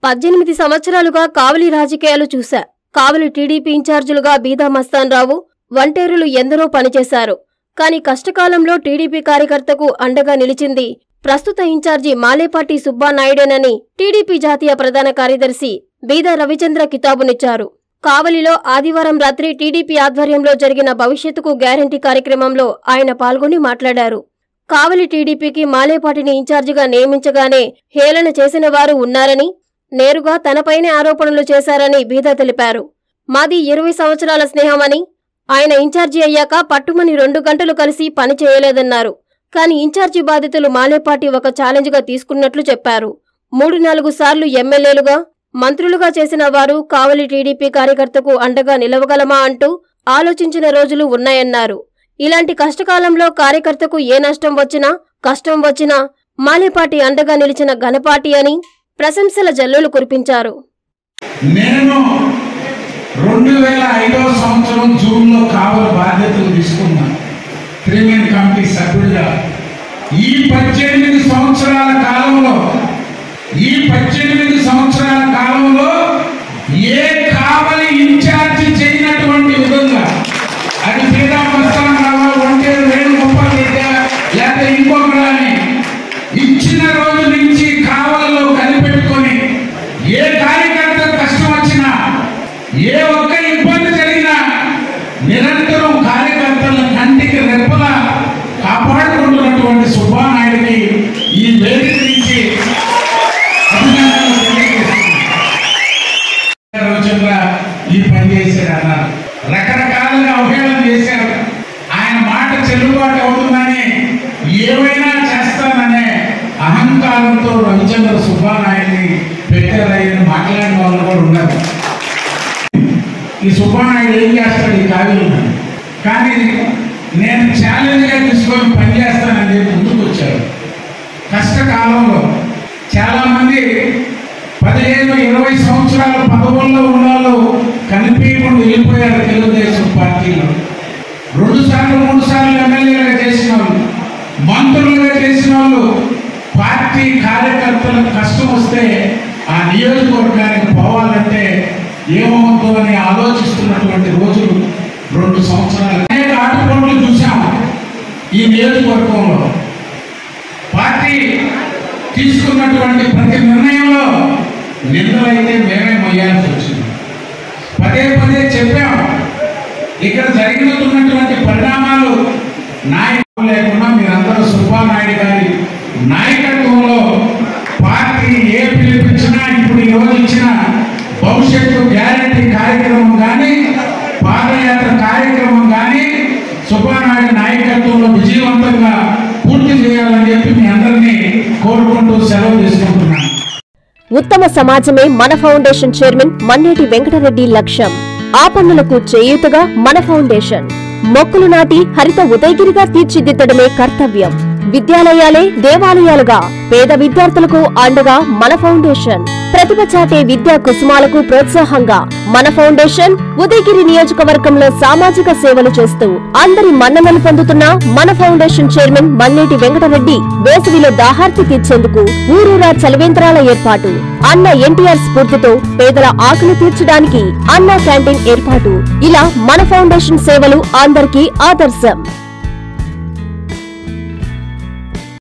పద్దెనిమిది సంవత్సరాలుగా కావలి రాజకీయాలు చూశా కావలి టీడీపీ ఇన్ఛార్జీలుగా బీదా మస్తాన్ రావు వంటేరులు ఎందరో పనిచేశారు కాని కష్టకాలంలో టీడీపీ కార్యకర్తకు అండగా నిలిచింది ప్రస్తుత ఇన్ఛార్జి మాలేపాటి సుబ్బానాయుడేనని టీడీపీ జాతీయ ప్రధాన కార్యదర్శి బీదా రవిచంద్ర కితాబునిచ్చారు కావలిలో ఆదివారం రాత్రి టీడీపీ ఆధ్వర్యంలో జరిగిన భవిష్యత్తుకు గ్యారంటీ కార్యక్రమంలో ఆయన పాల్గొని మాట్లాడారు కావలి టీడీపీకి మాలేపాటిని ఇన్ఛార్జిగా నియమించగానే హేళన చేసిన వారు ఉన్నారని నేరుగా తనపైనే ఆరోపణలు చేశారని బీదా తెలిపారు మాది ఇరవై సంవత్సరాల స్నేహమని ఆయన ఇన్ఛార్జి అయ్యాక పట్టుమని రెండు గంటలు కలిసి పని చేయలేదన్నారు కానీ ఇన్ఛార్జి బాధ్యతలు మాలేపాటి ఒక ఛాలెంజ్గా తీసుకున్నట్లు చెప్పారు మూడు నాలుగు సార్లు ఎమ్మెల్యేలుగా మంత్రులుగా చేసిన వారు కావలి టీడీపీ కార్యకర్తకు అండగా నిలవగలమా అంటూ ఆలోచించిన రోజులు ఉన్నాయన్నారు ఇలాంటి కష్టకాలంలో కార్యకర్తకు ఏ నష్టం వచ్చినా కష్టం వచ్చినా మాలేపాటి అండగా నిలిచిన ఘనపాటి అని ప్రశంసల జల్లులు కురిపించారు నేను రెండు వేల ఐదవ సంవత్సరం జూన్లో కావల బాధ్యతలు తీసుకున్నాను ప్రీమియం కమిటీ సభ్యుడిగా ఈ పద్దెనిమిది సంవత్సరాల కాలంలో ఈ పద్దెనిమిది సంవత్సరాల కాలంలో ఏ కావలి ఇన్ఛార్జి చేయనటువంటి విధంగా అది శ్రీరామస్థానరావు ఒంటేరు వేణుగోపాల్ రెడ్డి లేకపోతే ఇంకొకరు అని ఇచ్చిన రోజు నుంచి కావలలో కనిపెట్టుకొని ఏ కార్యకర్త కష్టం వచ్చినా ఏ ఒక్క ఇబ్బంది జరిగినా నిరంతరం కార్యకర్తల కంటికి రెప్పలా కాపాడుకుంటున్నటువంటి సుబ్బానాయుడికి ఈ వేదిక నుంచి అభినందనలు తెలియజేస్తున్నాను. రవిచంద్ర ఈ పని చేశాడు అన్నారు రకరకాలుగా అవహేళన చేశారు ఆయన మాట చెల్లుబాటు అవుతుందని ఏమైనా చేస్తాననే అహంకారంతో రవిచంద్ర సుబ్బానాయుడిని పెట్టారని మాట్లాడిన వాళ్ళు కూడా ఉన్నారు ఈ సుబ్బానాయుడు ఏం చేస్తాడు ఈ కావ్యంలో కానీ నేను ఛాలెంజ్గా తీసుకొని పనిచేస్తానని చెప్పి ముందుకు వచ్చాడు కష్టకాలంలో చాలామంది పదిహేను ఇరవై సంవత్సరాల పదవుల్లో ఉన్నవాళ్ళు కనిపించకుండా వెళ్ళిపోయారు తెలుగుదేశం పార్టీలో రెండు సార్లు మూడు సార్లు ఎమ్మెల్యేలుగా చేసిన వాళ్ళు మంత్రులుగా చేసిన వాళ్ళు పార్టీ కార్యకర్తలకు కష్టం వస్తే ఆ నియోజకవర్గానికి పోవాలంటే ఏమవుతుందో అని ఆలోచిస్తున్నటువంటి రోజులు రెండు సంవత్సరాలు అనేక ఆటపోట్లు చూసాం ఈ నియోజకవర్గంలో పార్టీ తీసుకున్నటువంటి ప్రతి నిర్ణయంలో నిందలైతే మేమే మొయ్యాల్సి వచ్చింది పదే పదే చెప్పాం ఇక్కడ జరుగుతున్నటువంటి పరిణామాలు నాయకులు లేకుండా మీరందరూ సుబ్బానాయుడు గారి నాయకత్వంలో పార్టీ ఏ పిలిపించినా ఇప్పుడు ఈ రోజు ఇచ్చిన భవిష్యత్తు గ్యారంటీ కార్యక్రమం కానీ పాదయాత్ర కార్యక్రమం కానీ సుబ్బానాయుడు నాయకత్వంలో విజయవంతంగా పూర్తి చేయాలని చెప్పి మీ అందరినీ కోరుకుంటూ సెలవు తీసుకుంటున్నాను ఉత్తమ సమాజమే మన ఫౌండేషన్ చైర్మన్ మన్నేటి వెంకటరెడ్డి లక్ష్యం ఆ పనులకు చేయూతగా మన ఫౌండేషన్ మొక్కలు నాటి హరిత ఉదయగిరిగా తీర్చిదిద్దడమే కర్తవ్యం విద్యాలయాలే దేవాలయాలుగా పేద విద్యార్థులకు అండగా మన ఫౌండేషన్ ప్రతిభ చాటే విద్యా కుసుమాలకు ప్రోత్సాహంగా మన ఫౌండేషన్ ఉదయగిరి నియోజకవర్గంలో సామాజిక సేవలు చేస్తూ అందరి మన్ననలు పొందుతున్న మన ఫౌండేషన్ చైర్మన్ మన్నేటి వెంకటరెడ్డి వేసవిలో దాహార్తి తీర్చేందుకు ఊరూరా చలవేంద్రాల ఏర్పాటు అన్న ఎన్టీఆర్ స్ఫూర్తితో పేదల ఆకలి తీర్చడానికి అన్న క్యాంటీన్ ఏర్పాటు ఇలా మన ఫౌండేషన్ సేవలు అందరికీ ఆదర్శం